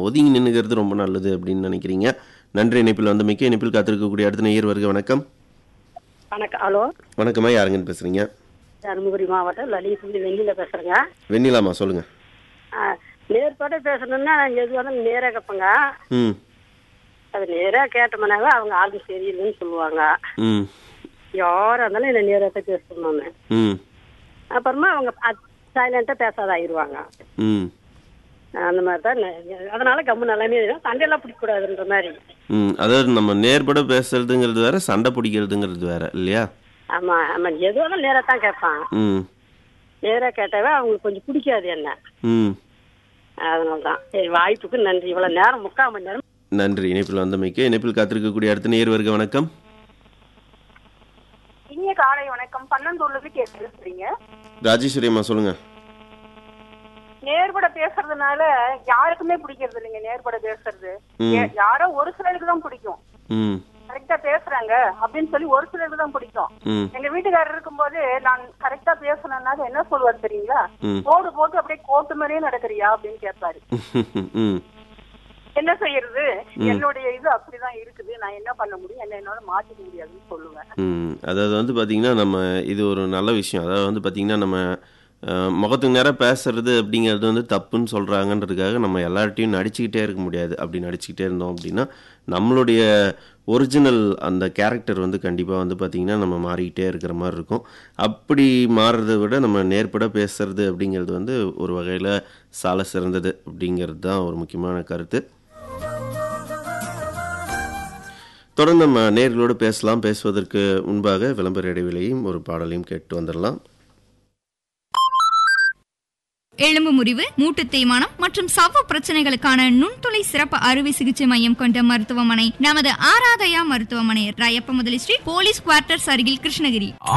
ஒதுங்கி நின்னுக்கிறது ரொம்ப நல்லது அப்படின்னு நினைக்கிறீங்க நன்றி இணைப்பில் வந்து மிக்க இணைப்பில் காத்திருக்கக்கூடிய அடுத்த நேயர் வருக வணக்கம் வணக்கம் ஹலோ வணக்கம்மா யாருங்கன்னு பேசுறீங்க தருமபுரி மாவட்டம் லலிசுந்தி வெண்ணில பேசுறேங்க வெண்ணிலாமா சொல்லுங்க ஆ, நேர்பட பேசணும்னா நான் எது வந்தாலும் நேராக கேட்பேங்க ம் அது நேராக கேட்டோம்னாவே அவங்க ஆளுங்க சரியில்லைன்னு சொல்லுவாங்க ம் யாராக இருந்தாலும் என்ன நேராக தான் பேசணும் நான் ம் அப்புறமா அவங்க சைலண்ட்டாக பேசாத ஆயிடுவாங்க ம் அந்த மாதிரி தான் நான் அதனால கம்மு நல்லாமே சண்டையெல்லாம் பிடிக்கக்கூடாதுன்ற மாதிரி ம் அதாவது நம்ம நேர்பட பேசுறதுங்கிறது வேற சண்டை பிடிக்கிறதுங்கிறது வேற இல்லையா ஆமாம் ஆமாம் எது வந்தாலும் நேராக தான் கேட்பான் ம் நேராக கேட்டாவே அவங்களுக்கு கொஞ்சம் பிடிக்காது என்ன ம் அதனால தான் சரி வாய்ப்புக்கு நன்றி இவ்வளோ நேரம் முக்கால் மணி நேரம் நன்றி இணைப்பில் வந்தமைக்கு இணைப்பில் காத்திருக்கக்கூடிய அடுத்த நேயர் வருக வணக்கம் இனிய காலை வணக்கம் பன்னந்தூர்ல இருந்து கேட்டுருக்கீங்க ராஜேஸ்வரி அம்மா சொல்லுங்க நேர்பட பேசுறதுனால யாருக்குமே பிடிக்கிறது இல்லைங்க நேர்பட பேசுறது ம். ஏ- யாரோ ஒரு சிலருக்கு தான் பிடிக்கும் ம் கரெக்டா பேசுறாங்க அப்படின்னு சொல்லி ஒரு சிலருக்கு தான் பிடிக்கும் ம் எங்க வீட்டுக்காரர் இருக்கும்போது நான் கரெக்டா பேசணும்னா என்ன சொல்லுவார் தெரியுங்களா ம். கோடு போட்டு அப்படியே கோட்டு மாதிரியே நடக்கிறியா அப்படின்னு கேட்பாரு ம் என்ன செய்யறது என்னுடைய இது அப்படிதான் இருக்குது நான் என்ன பண்ண முடியும் என்ன என்னால மாத்திக்க முடியாதுன்னு சொல்லுவேன் ம் அதாவது வந்து பார்த்திங்கன்னா நம்ம இது ஒரு நல்ல விஷயம் அதாவது வந்து பார்த்திங்கன்னா நம்ம அஹ், முகத்துக்கு நேராக பேசுறது அப்படிங்கிறது வந்து தப்புன்னு சொல்கிறாங்கன்றதுக்காக நம்ம எல்லார்ட்டையும் நடிச்சுக்கிட்டே இருக்க முடியாது அப்படி நடிச்சுக்கிட்டே இருந்தோம் அப்படின்னா நம்மளுடைய ஒரிஜினல் அந்த கேரக்டர் வந்து கண்டிப்பாக வந்து பார்த்திங்கன்னா நம்ம மாறிக்கிட்டே இருக்கிற மாதிரி இருக்கும் அப்படி மாறுறதை விட நம்ம நேர்பட பேசுறது அப்படிங்கிறது வந்து ஒரு வகையில் சால சிறந்தது அப்படிங்கிறது தான் ஒரு முக்கியமான கருத்து தொடர்ந்து நம்ம நேர்களோடு பேசலாம் பேசுவதற்கு முன்பாக விளம்பர இடைவெளியும் ஒரு பாடலையும் கேட்டு வந்துடலாம் எலும்பு முறிவு மூட்டு தேய்மானம் மற்றும் சவ்வு பிரச்சனைகளுக்கான நுண்துளை சிறப்பு அறுவை சிகிச்சை மையம் கொண்ட மருத்துவமனை நமது ஆராதயா மருத்துவமனை ராயப்ப முதலி ஸ்ட்ரீட் போலீஸ் குவார்ட்டர்ஸ் அருகில் கிருஷ்ணகிரி